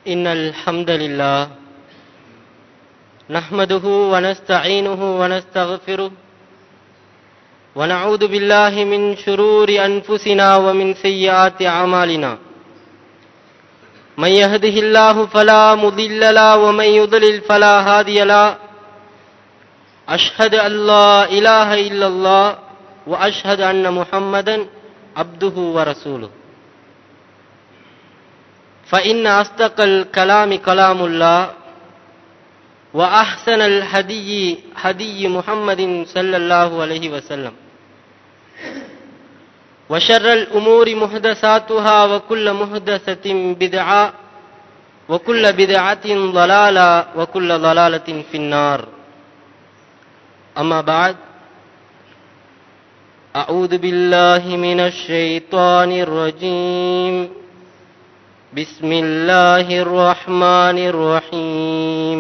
إن الحمد لله نحمده ونستعينه ونستغفره ونعوذ بالله من شرور أنفسنا ومن سيئات أعمالنا من يهده الله فلا مضل له ومن يضلل فلا هادي له أشهد أن لا إله إلا الله وأشهد أن محمدا عبده ورسوله فإن أصدق الكلام كلام الله وأحسن الهدي هدي محمد صلى الله عليه وسلم وشر الأمور محدثاتها وكل محدثة بدعة وكل بدعة ضلالة وكل ضلالة في النار أما بعد أعوذ بالله من الشيطان الرجيم بسم الله الرحمن الرحيم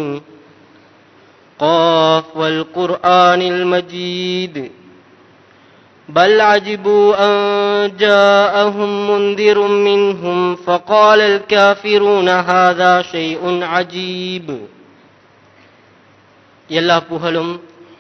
قاف والقرآن المجيد بل عجبوا أن جاءهم منذر منهم فقال الكافرون هذا شيء عجيب எல்லா புகழும்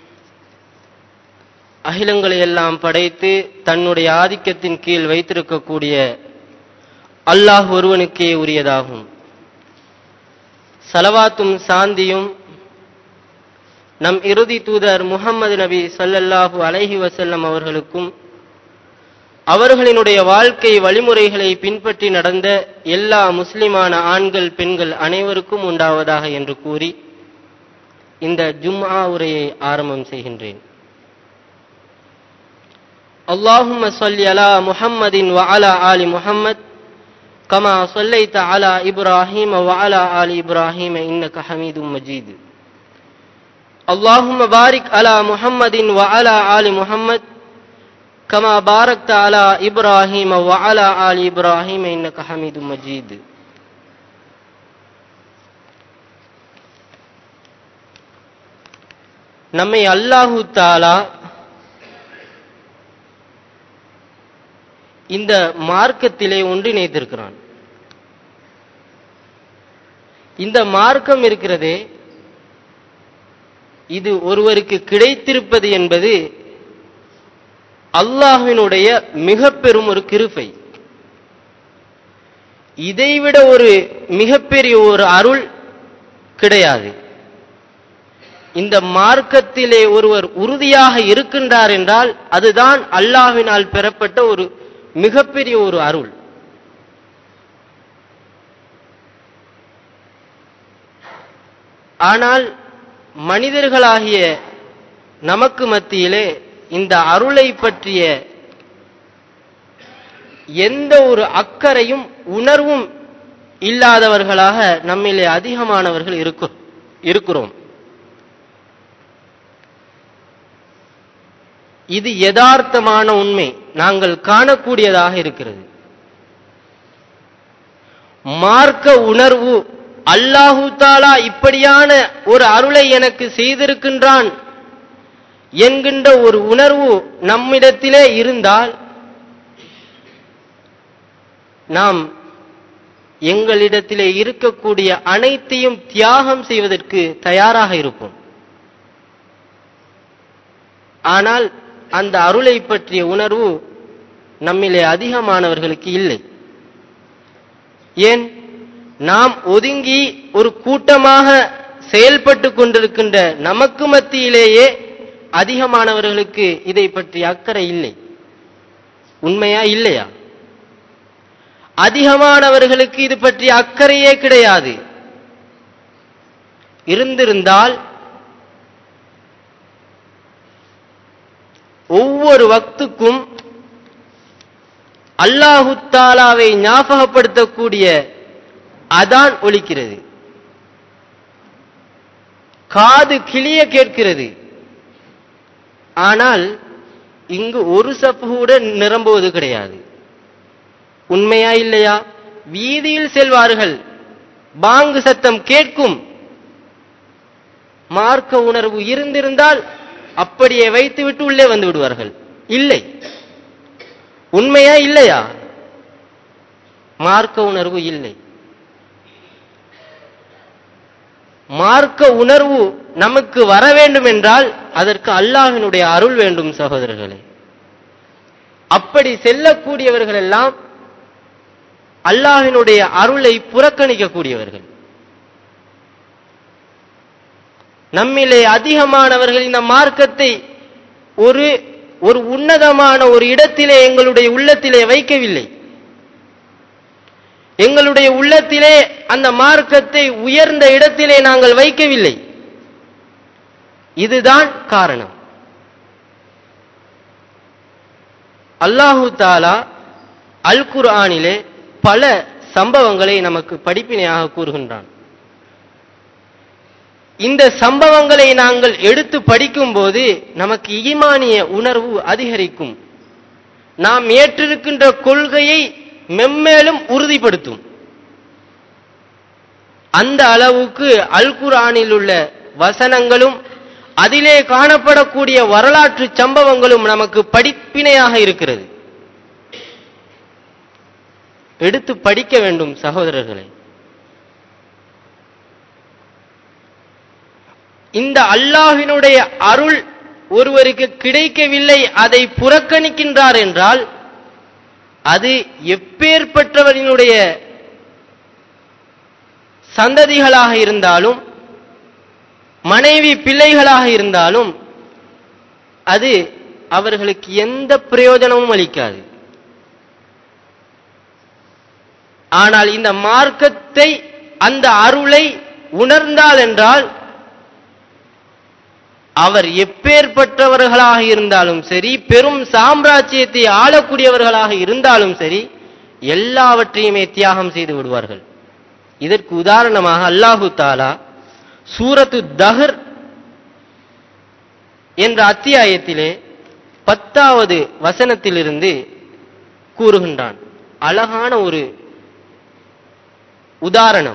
அகிலங்களை எல்லாம் படைத்து தன்னுடைய ஆதிக்கத்தின் கீழ் வைத்திருக்கக்கூடிய அல்லாஹ் ஒருவனுக்கே உரியதாகும் சலவாத்தும் சாந்தியும் நம் இறுதி தூதர் முகமது நபி சல்லல்லாஹு அலைஹி வசல்லம் அவர்களுக்கும் அவர்களினுடைய வாழ்க்கை வழிமுறைகளை பின்பற்றி நடந்த எல்லா முஸ்லிமான ஆண்கள் பெண்கள் அனைவருக்கும் உண்டாவதாக என்று கூறி இந்த ஜும்ஆ உரையை ஆரம்பம் செய்கின்றேன் اللهم صل على محمد وعلى آل محمد كما صليت على إبراهيم وعلى آل إبراهيم إنك حميد مجيد اللهم بارك على محمد وعلى آل محمد كما باركت على إبراهيم وعلى آل إبراهيم إنك حميد مجيد நம்மை அல்லாஹு தாலா இந்த மார்க்கத்திலே ஒன்றிணைத்திருக்கிறான் இந்த மார்க்கம் இருக்கிறதே இது ஒருவருக்கு கிடைத்திருப்பது என்பது அல்லாஹினுடைய மிக பெரும் ஒரு கிருபை இதைவிட ஒரு மிகப்பெரிய ஒரு அருள் கிடையாது இந்த மார்க்கத்திலே ஒருவர் உறுதியாக இருக்கின்றார் என்றால் அதுதான் அல்லாஹினால் பெறப்பட்ட ஒரு மிகப்பெரிய ஒரு அருள் ஆனால் மனிதர்களாகிய நமக்கு மத்தியிலே இந்த அருளை பற்றிய எந்த ஒரு அக்கறையும் உணர்வும் இல்லாதவர்களாக நம்மிலே அதிகமானவர்கள் இருக்கிறோம் இது யதார்த்தமான உண்மை நாங்கள் காணக்கூடியதாக இருக்கிறது மார்க்க உணர்வு அல்லாஹு தாலா இப்படியான ஒரு அருளை எனக்கு செய்திருக்கின்றான் என்கின்ற ஒரு உணர்வு நம்மிடத்திலே இருந்தால் நாம் எங்களிடத்திலே இருக்கக்கூடிய அனைத்தையும் தியாகம் செய்வதற்கு தயாராக இருப்போம் ஆனால் அந்த அருளை பற்றிய உணர்வு நம்மிலே அதிகமானவர்களுக்கு இல்லை ஏன் நாம் ஒதுங்கி ஒரு கூட்டமாக செயல்பட்டு கொண்டிருக்கின்ற நமக்கு மத்தியிலேயே அதிகமானவர்களுக்கு இதை பற்றி அக்கறை இல்லை உண்மையா இல்லையா அதிகமானவர்களுக்கு இது பற்றி அக்கறையே கிடையாது இருந்திருந்தால் ஒவ்வொரு வக்துக்கும் அல்லாஹு தாலாவை ஞாபகப்படுத்தக்கூடிய அதான் ஒலிக்கிறது காது கிளிய கேட்கிறது ஆனால் இங்கு ஒரு சப்பு கூட நிரம்புவது கிடையாது உண்மையா இல்லையா வீதியில் செல்வார்கள் பாங்கு சத்தம் கேட்கும் மார்க்க உணர்வு இருந்திருந்தால் அப்படியே வைத்துவிட்டு உள்ளே வந்து விடுவார்கள் இல்லை உண்மையா இல்லையா மார்க்க உணர்வு இல்லை மார்க்க உணர்வு நமக்கு வர வேண்டும் என்றால் அதற்கு அல்லாஹினுடைய அருள் வேண்டும் சகோதரர்களே அப்படி செல்லக்கூடியவர்கள் எல்லாம் அல்லாஹினுடைய அருளை புறக்கணிக்கக்கூடியவர்கள் நம்மிலே அதிகமானவர்கள் இந்த மார்க்கத்தை ஒரு ஒரு உன்னதமான ஒரு இடத்திலே எங்களுடைய உள்ளத்திலே வைக்கவில்லை எங்களுடைய உள்ளத்திலே அந்த மார்க்கத்தை உயர்ந்த இடத்திலே நாங்கள் வைக்கவில்லை இதுதான் காரணம் அல்லாஹு தாலா அல் குர்ஆனிலே பல சம்பவங்களை நமக்கு படிப்பினையாக கூறுகின்றான் இந்த சம்பவங்களை நாங்கள் எடுத்து படிக்கும்போது நமக்கு ஈமானிய உணர்வு அதிகரிக்கும் நாம் ஏற்றிருக்கின்ற கொள்கையை மெம்மேலும் உறுதிப்படுத்தும் அந்த அளவுக்கு அல் குர்ஆனில் உள்ள வசனங்களும் அதிலே காணப்படக்கூடிய வரலாற்று சம்பவங்களும் நமக்கு படிப்பினையாக இருக்கிறது எடுத்து படிக்க வேண்டும் சகோதரர்களே இந்த அல்லாஹினுடைய அருள் ஒருவருக்கு கிடைக்கவில்லை அதை புறக்கணிக்கின்றார் என்றால் அது எப்பேற்பட்டவரினுடைய சந்ததிகளாக இருந்தாலும் மனைவி பிள்ளைகளாக இருந்தாலும் அது அவர்களுக்கு எந்த பிரயோஜனமும் அளிக்காது ஆனால் இந்த மார்க்கத்தை அந்த அருளை உணர்ந்தால் என்றால் அவர் எப்பேற்பட்டவர்களாக இருந்தாலும் சரி பெரும் சாம்ராஜ்யத்தை ஆளக்கூடியவர்களாக இருந்தாலும் சரி எல்லாவற்றையுமே தியாகம் செய்து விடுவார்கள் இதற்கு உதாரணமாக அல்லாஹு தாலா சூரத்து தஹர் என்ற அத்தியாயத்திலே பத்தாவது வசனத்திலிருந்து கூறுகின்றான் அழகான ஒரு உதாரணம்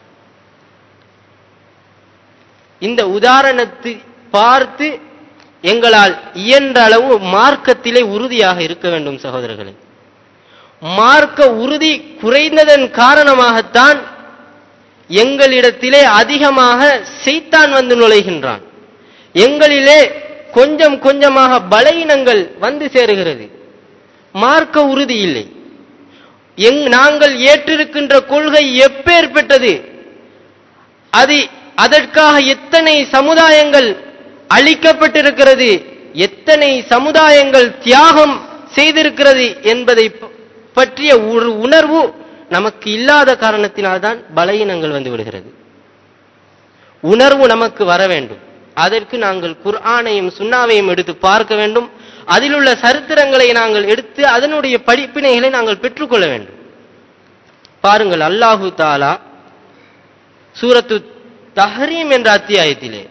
இந்த உதாரணத்தை பார்த்து எங்களால் இயன்ற அளவு மார்க்கத்திலே உறுதியாக இருக்க வேண்டும் சகோதரர்களே மார்க்க உறுதி குறைந்ததன் காரணமாகத்தான் எங்களிடத்திலே அதிகமாக செய்தான் வந்து நுழைகின்றான் எங்களிலே கொஞ்சம் கொஞ்சமாக பலவீனங்கள் வந்து சேருகிறது மார்க்க உறுதி இல்லை எங் நாங்கள் ஏற்றிருக்கின்ற கொள்கை எப்பேற்பட்டது அது அதற்காக எத்தனை சமுதாயங்கள் அளிக்கப்பட்டிருக்கிறது எத்தனை சமுதாயங்கள் தியாகம் செய்திருக்கிறது என்பதை ப- பற்றிய ஒரு உணர்வு நமக்கு இல்லாத காரணத்தினால்தான் பலவீனங்கள் வந்து விடுகிறது உணர்வு நமக்கு வர வேண்டும் அதற்கு நாங்கள் குர்ஆனையும் சுன்னாவையும் எடுத்து பார்க்க வேண்டும் அதிலுள்ள சரித்திரங்களை நாங்கள் எடுத்து அதனுடைய படிப்பினைகளை நாங்கள் பெற்றுக்கொள்ள வேண்டும் பாருங்கள் அல்லாஹு தாலா சூரத்து தஹரீம் என்ற அத்தியாயத்திலே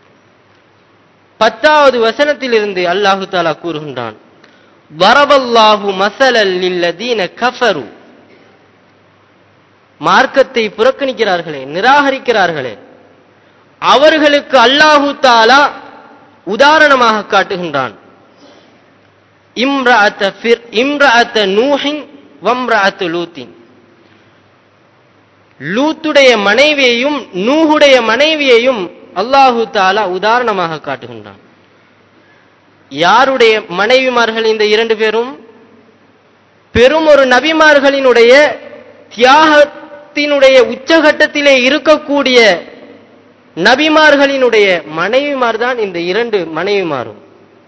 பத்தாவது வசனத்திலிருந்து அல்லாஹு தாலா கூறுகின்றான் வரபல்லாஹு மசலல் லில்லதீன கஃபரு மார்க்கத்தை புறக்கணிக்கிறார்களே நிராகரிக்கிறார்களே அவர்களுக்கு அல்லாஹு தாலா உதாரணமாக காட்டுகின்றான் இம்ரஅத்த ஃபிர் இம்ரஅத்த நூஹின் வம்ரஅத்து லூத்தின் லூத்துடைய மனைவியையும் நூஹுடைய மனைவியையும் அல்லாஹு தாலா உதாரணமாக காட்டுகின்றான் யாருடைய மனைவிமார்கள் இந்த இரண்டு பேரும் பெரும் ஒரு நபிமார்களினுடைய தியாகத்தினுடைய உச்சகட்டத்திலே இருக்கக்கூடிய நபிமார்களினுடைய மனைவிமார் தான் இந்த இரண்டு மனைவிமாரும்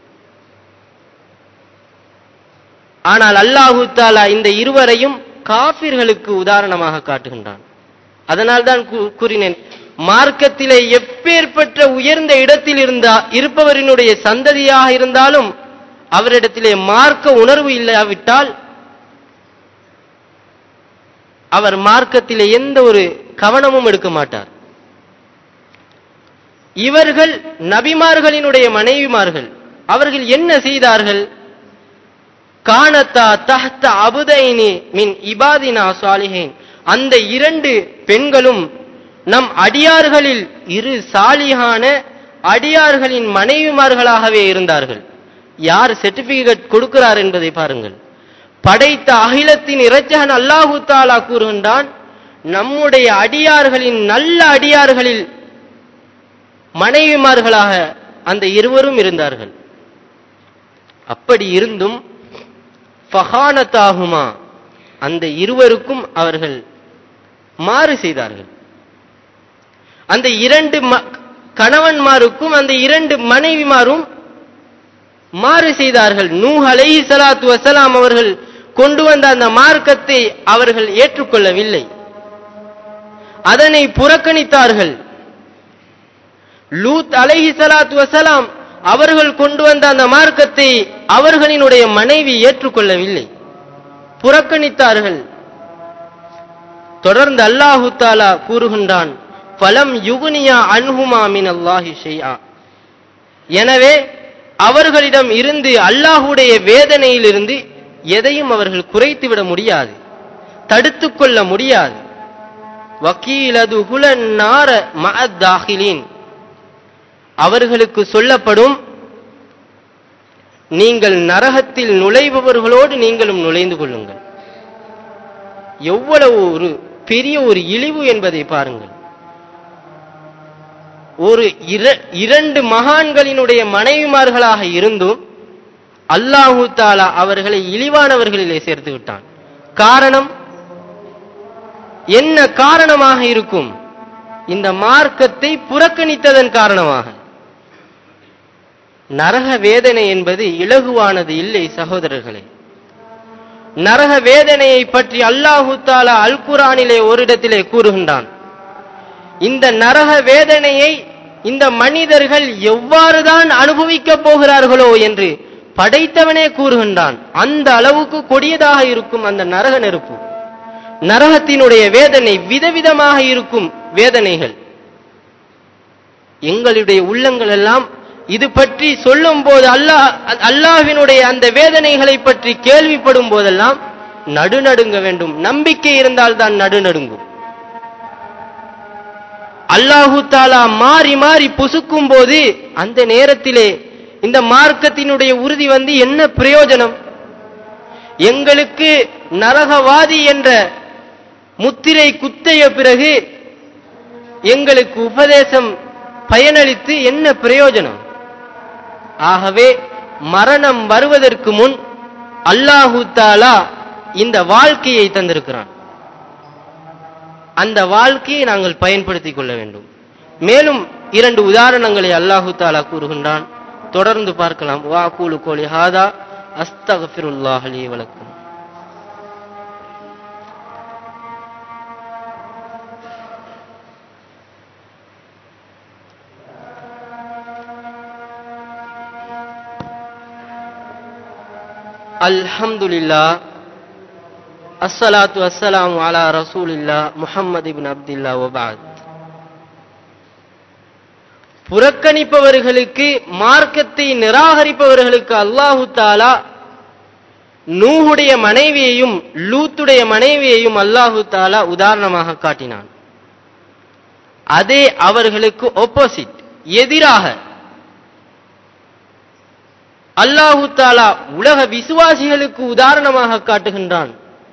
ஆனால் அல்லாஹு தாலா இந்த இருவரையும் காபிர்களுக்கு உதாரணமாக காட்டுகின்றான் அதனால் தான் கூ- கூறினேன் மார்க்கத்திலே எப்பேற்பட்ட உயர்ந்த இடத்தில் இருந்தா இருப்பவரினுடைய சந்ததியாக இருந்தாலும் அவரிடத்திலே மார்க்க உணர்வு இல்லாவிட்டால் அவர் மார்க்கத்திலே எந்த ஒரு கவனமும் எடுக்க மாட்டார் இவர்கள் நபிமார்களினுடைய மனைவிமார்கள் அவர்கள் என்ன செய்தார்கள் கானத்தா தஹ்த அபுதைனி மின் இபாதினா சாலிஹேன் அந்த இரண்டு பெண்களும் நம் அடியார்களில் இரு சாலிகான அடியார்களின் மனைவிமார்களாகவே இருந்தார்கள் யார் சர்டிபிகேட் கொடுக்கிறார் என்பதை பாருங்கள் படைத்த அகிலத்தின் இரட்சகன் அல்லாஹு தாலா கூறுகின்றான் நம்முடைய அடியார்களின் நல்ல அடியார்களில் மனைவிமார்களாக அந்த இருவரும் இருந்தார்கள் அப்படி இருந்தும் ஃபஹானத்தாகுமா அந்த இருவருக்கும் அவர்கள் மாறு செய்தார்கள் அந்த இரண்டு ம- கணவன்மாருக்கும் அந்த இரண்டு மனைவிமாரும் மாறு செய்தார்கள் நூஹ் அலைஹி ஸலாத்து வஸலாம் அவர்கள் கொண்டு வந்த அந்த மார்க்கத்தை அவர்கள் ஏற்றுக்கொள்ளவில்லை அதனை புறக்கணித்தார்கள் லூத் அலைஹி ஸலாத்து வஸலாம் அவர்கள் கொண்டு வந்த அந்த மார்க்கத்தை அவர்களினுடைய மனைவி ஏற்றுக்கொள்ளவில்லை புறக்கணித்தார்கள் தொடர்ந்து அல்லாஹு தாலா கூறுகின்றான் பலம் யுகுனியா அன்ஹுமா மின் அல்லாஹி ஷைஆ எனவே அவர்களிடம் இருந்து அல்லாஹுடைய வேதனையிலிருந்து எதையும் அவர்கள் குறைத்துவிட முடியாது தடுத்துக் கொள்ள முடியாது வக்கீலது குலன் நார மஅத்தாகிலீன் அவர்களுக்கு சொல்லப்படும் நீங்கள் நரகத்தில் நுழைபவர்களோடு நீங்களும் நுழைந்து கொள்ளுங்கள் எவ்வளவு ஒரு பெரிய ஒரு இழிவு என்பதை பாருங்கள் ஒரு இர- இரண்டு மகான்களினுடைய மனைவிமார்களாக இருந்தும் அல்லாஹு தாலா அவர்களை இழிவானவர்களிலே சேர்த்து விட்டான் காரணம் என்ன காரணமாக இருக்கும் இந்த மார்க்கத்தை புறக்கணித்ததன் காரணமாக நரக வேதனை என்பது இலகுவானது இல்லை சகோதரர்களே நரக வேதனையை பற்றி அல்லாஹு தாலா அல் குரானிலே ஒரு இடத்திலே கூறுகின்றான் இந்த நரக வேதனையை இந்த மனிதர்கள் எவ்வாறுதான் அனுபவிக்கப் போகிறார்களோ என்று படைத்தவனே கூறுகின்றான் அந்த அளவுக்கு கொடியதாக இருக்கும் அந்த நரக நெருப்பு நரகத்தினுடைய வேதனை விதவிதமாக இருக்கும் வேதனைகள் எங்களுடைய உள்ளங்கள் எல்லாம் இது பற்றி சொல்லும் போது அல்லாஹ் அல்லாஹ்வினுடைய அந்த வேதனைகளை பற்றி கேள்விப்படும் போதெல்லாம் நடுநடுங்க வேண்டும் நம்பிக்கை இருந்தால் தான் நடுநடுங்கும் அல்லாஹு தாலா மாறி மாறி புசுக்கும் போது அந்த நேரத்திலே இந்த மார்க்கத்தினுடைய உறுதி வந்து என்ன பிரயோஜனம் எங்களுக்கு நரகவாதி என்ற முத்திரை குத்தைய பிறகு எங்களுக்கு உபதேசம் பயனளித்து என்ன பிரயோஜனம் ஆகவே மரணம் வருவதற்கு முன் அல்லாஹு தாலா இந்த வாழ்க்கையை தந்திருக்கிறான் அந்த வாழ்க்கையை நாங்கள் பயன்படுத்திக் கொள்ள வேண்டும் மேலும் இரண்டு உதாரணங்களை அல்லாஹு தாலா கூறுகின்றான் தொடர்ந்து பார்க்கலாம் வா கூலு கோலி ஹாதா அஸ்தகஃபிருல்லாஹ் லீ வலக்கும் அல்ஹம்துலில்லா அஸ்ஸலாத்து வஸ்ஸலாமு அலா ரசூலில்லா முஹம்மது இப்னு அப்துல்லா வபாத் புறக்கணிப்பவர்களுக்கு மார்க்கத்தை நிராகரிப்பவர்களுக்கு அல்லாஹு தாலா நூஹுடைய மனைவியையும் லூத்துடைய மனைவியையும் அல்லாஹு தாலா உதாரணமாக காட்டினான் அதே அவர்களுக்கு ஒப்போசிட் எதிராக அல்லாஹு தாலா உலக விசுவாசிகளுக்கு உதாரணமாக காட்டுகின்றான்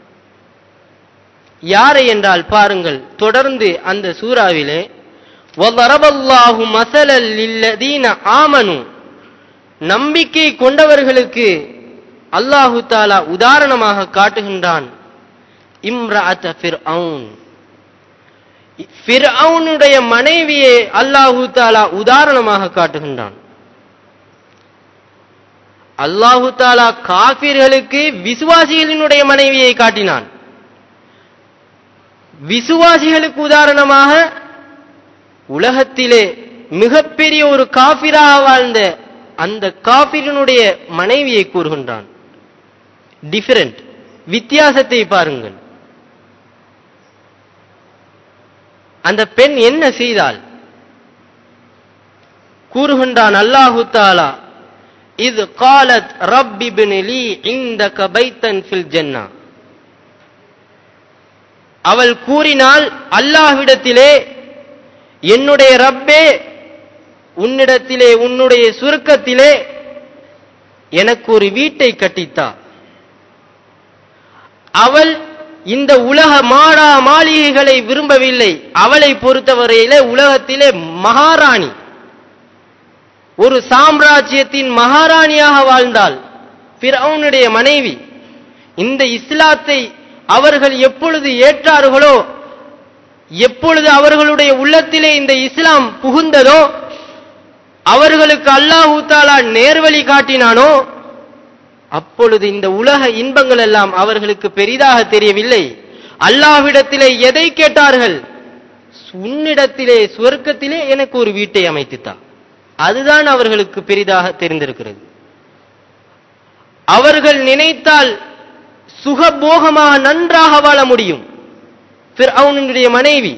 யாரை என்றால் பாருங்கள் தொடர்ந்து அந்த சூறாவிலே وَضَرَبَ اللَّهُ مَثَلًا لِلَّذِينَ آمَنُوا நம்பிக்கை கொண்டவர்களுக்கு அல்லாஹு தாலா உதாரணமாக காட்டுகின்றான் இம்ரஅத ஃபிர்அவுன் ஃபிர்அவுனுடைய மனைவியை அல்லாஹு தாலா உதாரணமாக காட்டுகின்றான் அல்லாஹு தாலா காபிர்களுக்கு விசுவாசிகளினுடைய மனைவியை காட்டினான் விசுவாசிகளுக்கு உதாரணமாக உலகத்திலே மிகப்பெரிய ஒரு காபிராக வாழ்ந்த அந்த காபிரினுடைய மனைவியை கூறுகின்றான் டிஃபரண்ட் வித்தியாசத்தை பாருங்கள் அந்த பெண் என்ன செய்தாள் கூறுகின்றான் அல்லாஹு தாலா இது காலத் ரப்பி பினிலி இந்த கபைத்தன் ஃபில் ஜன்னா அவள் கூறினாள் அல்லாஹ்விடத்திலே என்னுடைய ரப்பே உன்னிடத்திலே உன்னுடைய சுருக்கத்திலே எனக்கு ஒரு வீட்டை கட்டித்தா அவள் இந்த உலக மாடா மாளிகைகளை விரும்பவில்லை அவளை பொறுத்தவரையிலே உலகத்திலே மகாராணி ஒரு சாம்ராஜ்யத்தின் மகாராணியாக வாழ்ந்தாள் பிறவுனுடைய மனைவி இந்த இஸ்லாத்தை அவர்கள் எப்பொழுது ஏற்றார்களோ எப்பொழுது அவர்களுடைய உள்ளத்திலே இந்த இஸ்லாம் புகுந்ததோ அவர்களுக்கு அல்லாஹூ தாலா நேர்வழி காட்டினானோ அப்பொழுது இந்த உலக இன்பங்கள் எல்லாம் அவர்களுக்கு பெரிதாக தெரியவில்லை அல்லாஹ்விடத்திலே எதை கேட்டார்கள் உன்னிடத்திலே சுவர்க்கத்திலே எனக்கு ஒரு வீட்டை அமைத்துத்தா அதுதான் அவர்களுக்கு பெரிதாக தெரிந்திருக்கிறது அவர்கள் நினைத்தால் சுகபோகமாக நன்றாக வாழ முடியும் அவனுடைய மனைவி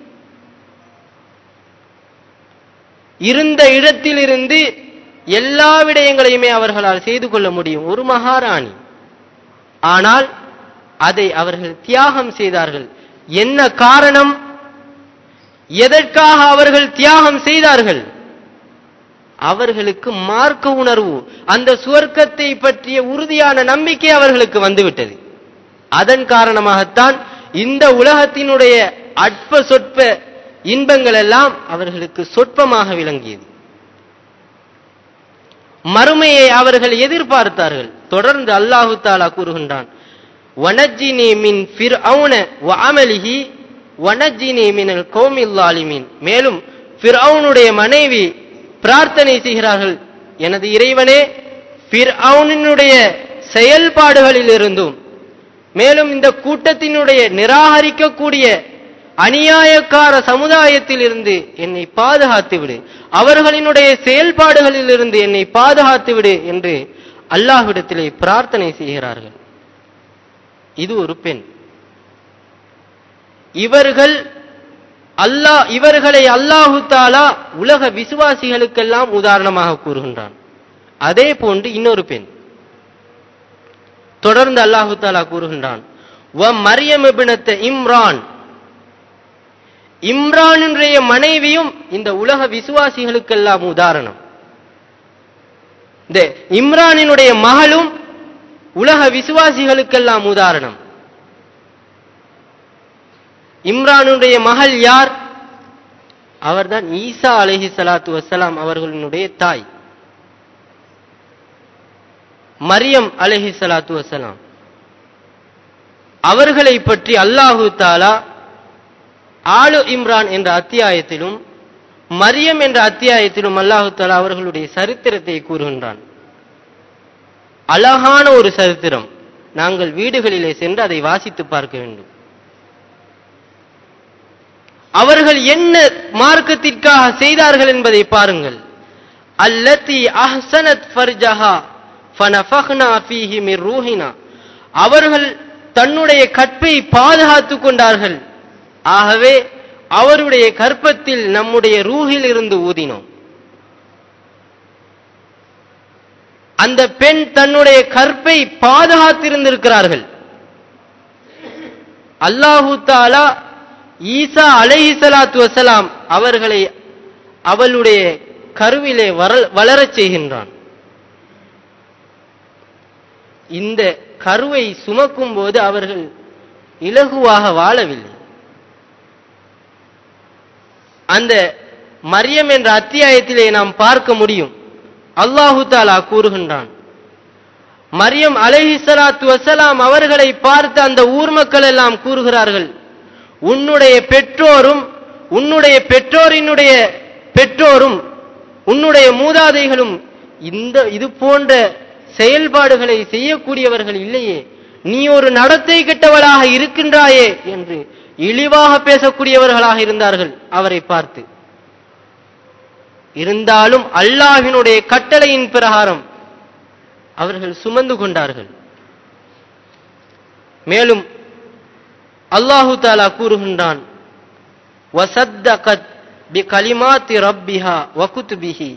இருந்த இடத்திலிருந்து எல்லா விடயங்களையுமே அவர்களால் செய்து கொள்ள முடியும் ஒரு மகாராணி ஆனால் அதை அவர்கள் தியாகம் செய்தார்கள் என்ன காரணம் எதற்காக அவர்கள் தியாகம் செய்தார்கள் அவர்களுக்கு மார்க்க உணர்வு அந்த சுவர்க்கத்தை பற்றிய உறுதியான நம்பிக்கை அவர்களுக்கு வந்துவிட்டது அதன் காரணமாகத்தான் இந்த உலகத்தினுடைய அற்ப சொற்ப இன்பங்கள் எல்லாம் அவர்களுக்கு சொற்பமாக விளங்கியது மறுமையை அவர்கள் எதிர்பார்த்தார்கள் தொடர்ந்து அல்லாஹு தாலா கூறுகின்றான் வனஜினி மின் ஃபிர் அவுன வஅமலிஹி வனஜினி மினல் கௌமில்லாலிமின் மேலும் ஃபிர் மனைவி பிரார்த்தனை செய்கிறார்கள் எனது இறைவனே ஃபிர் செயல்பாடுகளில் இருந்தும் மேலும் இந்த கூட்டத்தினுடைய நிராகரிக்கக்கூடிய அநியாயக்கார சமுதாயத்தில் இருந்து என்னை பாதுகாத்து விடு அவர்களினுடைய செயல்பாடுகளில் இருந்து என்னை பாதுகாத்து விடு என்று அல்லாஹ்விடத்திலே பிரார்த்தனை செய்கிறார்கள் இது ஒரு பெண் இவர்கள் அல்லாஹ் இவர்களை அல்லாஹு தாலா உலக விசுவாசிகளுக்கெல்லாம் உதாரணமாக கூறுகின்றான் அதே போன்று இன்னொரு பெண் தொடர்ந்து அல்லாஹு தாலா கூறுகின்றான் வ மரியம் இபினத்த இம்ரான் இம்ரானுடைய மனைவியும் இந்த உலக விசுவாசிகளுக்கெல்லாம் உதாரணம் இந்த இம்ரானினுடைய மகளும் உலக விசுவாசிகளுக்கெல்லாம் உதாரணம் இம்ரானுடைய மகள் யார் அவர்தான் ஈசா அலஹி சலாத்து வசலாம் அவர்களினுடைய தாய் மரியம் அலஹி சலாத்து வசலாம் அவர்களை பற்றி அல்லாஹு தாலா ஆளு இம்ரான் என்ற அத்தியாயத்திலும் மரியம் என்ற அத்தியாயத்திலும் அல்லாஹு தாலா அவர்களுடைய சரித்திரத்தை கூறுகின்றான் அழகான ஒரு சரித்திரம் நாங்கள் வீடுகளிலே சென்று அதை வாசித்து பார்க்க வேண்டும் அவர்கள் என்ன மார்க்கத்திற்காக செய்தார்கள் என்பதை பாருங்கள் அல்லத்தி அஹ்சனத் ஃபர்ஜஹா ஃபனஃபஹ்னா ஃபீஹி மிர் ரூஹினா அவர்கள் தன்னுடைய கற்பை பாதுகாத்துக் கொண்டார்கள் ஆகவே அவருடைய கற்பத்தில் நம்முடைய ரூஹில் இருந்து ஊதினோம் அந்த பெண் தன்னுடைய கற்பை பாதுகாத்திருந்திருக்கிறார்கள் அல்லாஹு தாலா ஈசா அலைஹி சலாத்து வசலாம் அவர்களை அவளுடைய கருவிலே வளரச் செய்கின்றான் இந்த கருவை சுமக்கும் போது அவர்கள் இலகுவாக வாழவில்லை அந்த மரியம் என்ற அத்தியாயத்திலே நாம் பார்க்க முடியும் அல்லாஹு தாலா கூறுகின்றான் மரியம் அலைஹி சலாத்து வசலாம் அவர்களை பார்த்து அந்த ஊர் மக்கள் எல்லாம் கூறுகிறார்கள் உன்னுடைய பெற்றோரும் உன்னுடைய பெற்றோரினுடைய பெற்றோரும் உன்னுடைய மூதாதைகளும் இந்த இது போன்ற செயல்பாடுகளை செய்யக்கூடியவர்கள் இல்லையே நீ ஒரு நடத்தை கெட்டவளாக இருக்கின்றாயே என்று இழிவாக பேசக்கூடியவர்களாக இருந்தார்கள் அவரை பார்த்து இருந்தாலும் அல்லாஹினுடைய கட்டளையின் பிரகாரம் அவர்கள் சுமந்து கொண்டார்கள் மேலும் அல்லாஹு தாலா கூறுகின்றான் வசத்தகத் பி கலிமாத்தி ரப்பிஹா வகுத்துபிஹி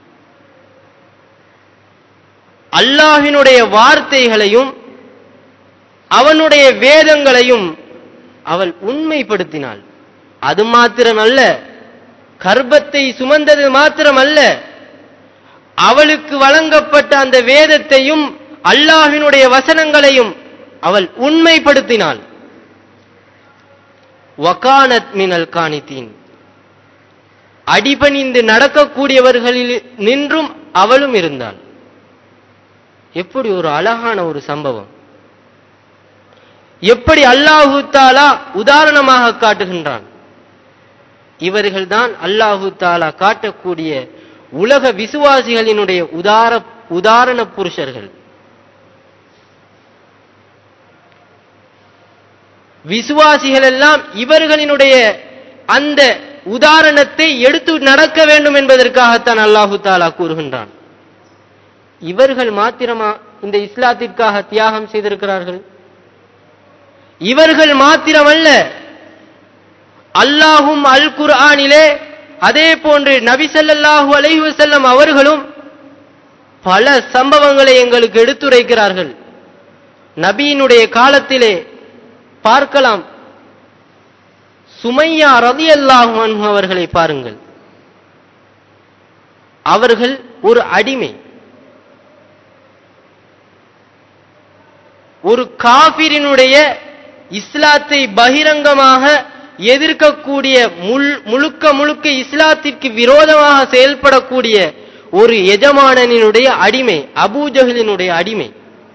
அல்லாஹினுடைய வார்த்தைகளையும் அவனுடைய வேதங்களையும் அவள் உண்மைப்படுத்தினாள் அது மாத்திரமல்ல கர்ப்பத்தை சுமந்தது மாத்திரமல்ல அவளுக்கு வழங்கப்பட்ட அந்த வேதத்தையும் அல்லாஹினுடைய வசனங்களையும் அவள் உண்மைப்படுத்தினாள் வகானத் மினல் காணித்தீன் அடிபணிந்து நடக்கக்கூடியவர்களில் நின்றும் அவளும் இருந்தாள் எப்படி ஒரு அழகான ஒரு சம்பவம் எப்படி அல்லாஹு தாலா உதாரணமாக காட்டுகின்றான் இவர்கள்தான் அல்லாஹு தாலா காட்டக்கூடிய உலக விசுவாசிகளினுடைய உதார உதாரண புருஷர்கள் விசுவாசிகள் எல்லாம் இவர்களினுடைய அந்த உதாரணத்தை எடுத்து நடக்க வேண்டும் என்பதற்காகத்தான் அல்லாஹு தாலா கூறுகின்றான் இவர்கள் மாத்திரமா இந்த இஸ்லாத்திற்காக தியாகம் செய்திருக்கிறார்கள் இவர்கள் மாத்திரமல்ல அல்லாஹும் அல் குர்ஆனிலே அதே போன்று நபி ஸல்லல்லாஹு அலைஹி வஸல்லம் அவர்களும் பல சம்பவங்களை எங்களுக்கு எடுத்துரைக்கிறார்கள் நபியினுடைய காலத்திலே பார்க்கலாம் சுமையா ரலியல்லாஹு அன்ஹு அவர்களை பாருங்கள் அவர்கள் ஒரு அடிமை ஒரு காபிரினுடைய இஸ்லாத்தை பகிரங்கமாக எதிர்க்கக்கூடிய முள் முழுக்க முழுக்க இஸ்லாத்திற்கு விரோதமாக செயல்படக்கூடிய ஒரு எஜமானனினுடைய அடிமை அபூஜஹலினுடைய அடிமை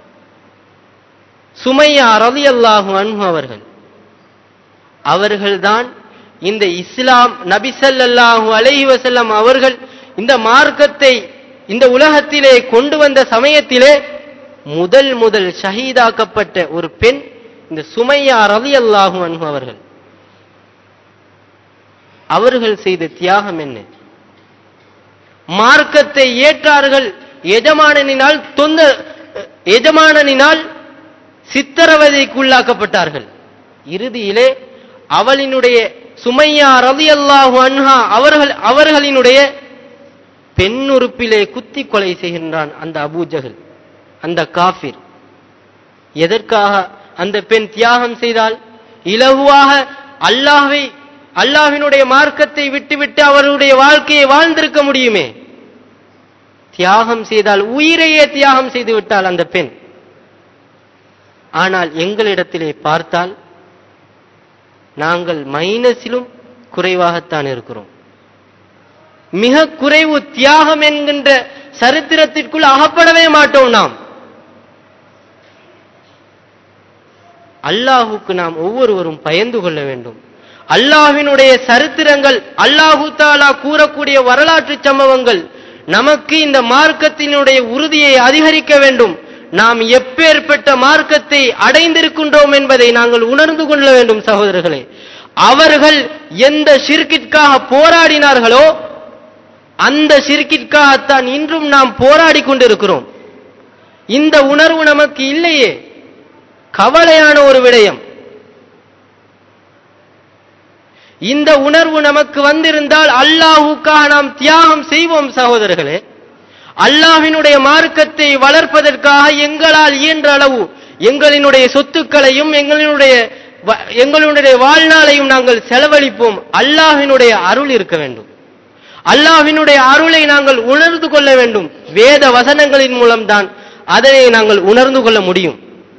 சுமையா ரலியல்லாஹு அன்ஹு அவர்கள் அவர்கள்தான் இந்த இஸ்லாம் நபி ஸல்லல்லாஹு அலைஹி வஸல்லம் அவர்கள் இந்த மார்க்கத்தை இந்த உலகத்திலே கொண்டு வந்த சமயத்திலே முதல் முதல் ஷஹீதாக்கப்பட்ட ஒரு பெண் இந்த சுமையா ரலியல்லாஹு அன்ஹு அவர்கள் அவர்கள் செய்த தியாகம் என்ன மார்க்கத்தை ஏற்றார்கள் எஜமானனினால் தொந்த எஜமானனினால் சித்திரவதைக்குள்ளாக்கப்பட்டார்கள் இறுதியிலே அவளினுடைய சுமையா ரலியல்லாஹு அன்ஹா அவர்கள் அவர்களினுடைய பெண்ணுறுப்பிலே குத்தி கொலை செய்கின்றான் அந்த அபூஜகல் அந்த காஃபிர் எதற்காக அந்த பெண் தியாகம் செய்தால் இலகுவாக அல்லாஹ்வை அல்லாஹ்வினுடைய மார்க்கத்தை விட்டுவிட்டு அவருடைய வாழ்க்கையை வாழ்ந்திருக்க முடியுமே தியாகம் செய்தால் உயிரையே தியாகம் செய்து விட்டாள் அந்த பெண் ஆனால் எங்களிடத்திலே பார்த்தால் நாங்கள் மைனஸிலும் குறைவாகத்தான் இருக்கிறோம் மிக குறைவு தியாகம் என்கின்ற சரித்திரத்திற்குள் அகப்படவே மாட்டோம் நாம் அல்லாஹுக்கு நாம் ஒவ்வொருவரும் பயந்து கொள்ள வேண்டும் அல்லாஹ்வினுடைய சரித்திரங்கள் அல்லாஹு தாலா கூறக்கூடிய வரலாற்று சம்பவங்கள் நமக்கு இந்த மார்க்கத்தினுடைய உறுதியை அதிகரிக்க வேண்டும் நாம் எப்பேற்பட்ட மார்க்கத்தை அடைந்திருக்கின்றோம் என்பதை நாங்கள் உணர்ந்து கொள்ள வேண்டும் சகோதரர்களே அவர்கள் எந்த ஷிர்கிற்காக போராடினார்களோ அந்த ஷிர்கிற்காகத்தான் இன்றும் நாம் போராடி கொண்டிருக்கிறோம் இந்த உணர்வு நமக்கு இல்லையே கவலையான ஒரு விடயம் இந்த உணர்வு நமக்கு வந்திருந்தால் அல்லாஹுக்காக நாம் தியாகம் செய்வோம் சகோதரர்களே அல்லாஹ்வினுடைய மார்க்கத்தை வளர்ப்பதற்காக எங்களால் இயன்ற அளவு எங்களினுடைய சொத்துக்களையும் எங்களினுடைய வ- எங்களுடைய வாழ்நாளையும் நாங்கள் செலவழிப்போம் அல்லாஹ்வினுடைய அருள் இருக்க வேண்டும் அல்லாஹ்வினுடைய அருளை நாங்கள் உணர்ந்து கொள்ள வேண்டும் வேத வசனங்களின் மூலம்தான் அதனை நாங்கள் உணர்ந்து கொள்ள முடியும்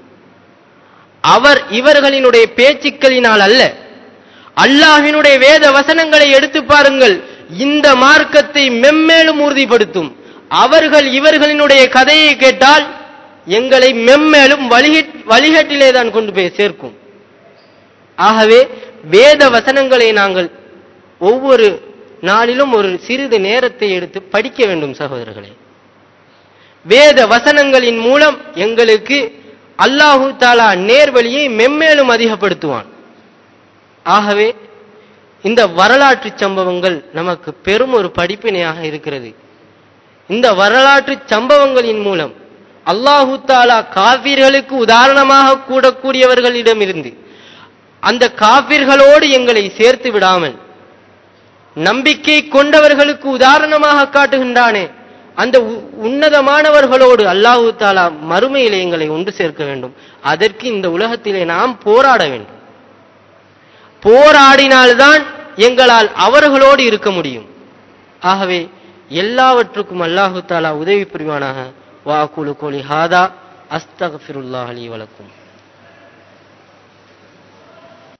அவர் இவர்களினுடைய பேச்சுக்களினால் அல்ல அல்லாஹ்வினுடைய வேத வசனங்களை எடுத்து பாருங்கள் இந்த மார்க்கத்தை மெம்மேலும் உறுதிப்படுத்தும் அவர்கள் இவர்களினுடைய கதையை கேட்டால் எங்களை மெம்மேலும் வழிகட் வழிகட்டிலே தான் கொண்டு போய் சேர்க்கும் ஆகவே வேத வசனங்களை நாங்கள் ஒவ்வொரு நாளிலும் ஒரு சிறிது நேரத்தை எடுத்து படிக்க வேண்டும் சகோதரர்களே வேத வசனங்களின் மூலம் எங்களுக்கு அல்லாஹு தாலா நேர்வழியை மெம்மேலும் அதிகப்படுத்துவான் ஆகவே இந்த வரலாற்று சம்பவங்கள் நமக்கு பெரும் ஒரு படிப்பினையாக இருக்கிறது இந்த வரலாற்று சம்பவங்களின் மூலம் அல்லாஹு தாலா காபிர்களுக்கு உதாரணமாக கூடக்கூடியவர்களிடமிருந்து அந்த காபிர்களோடு எங்களை சேர்த்து விடாமல் நம்பிக்கை கொண்டவர்களுக்கு உதாரணமாக காட்டுகின்றானே அந்த உ- உன்னதமானவர்களோடு அல்லாஹு தாலா மறுமையிலே எங்களை ஒன்று சேர்க்க வேண்டும் அதற்கு இந்த உலகத்திலே நாம் போராட வேண்டும் போராடினால்தான் எங்களால் அவர்களோடு இருக்க முடியும் ஆகவே எல்லாவற்றுக்கும் அல்லாஹு தாலா உதவி புரிவானாக வாக்குலு கோலி ஹாதா அஸ்தகஃபிருல்லாஹ் அலி வலக்கும்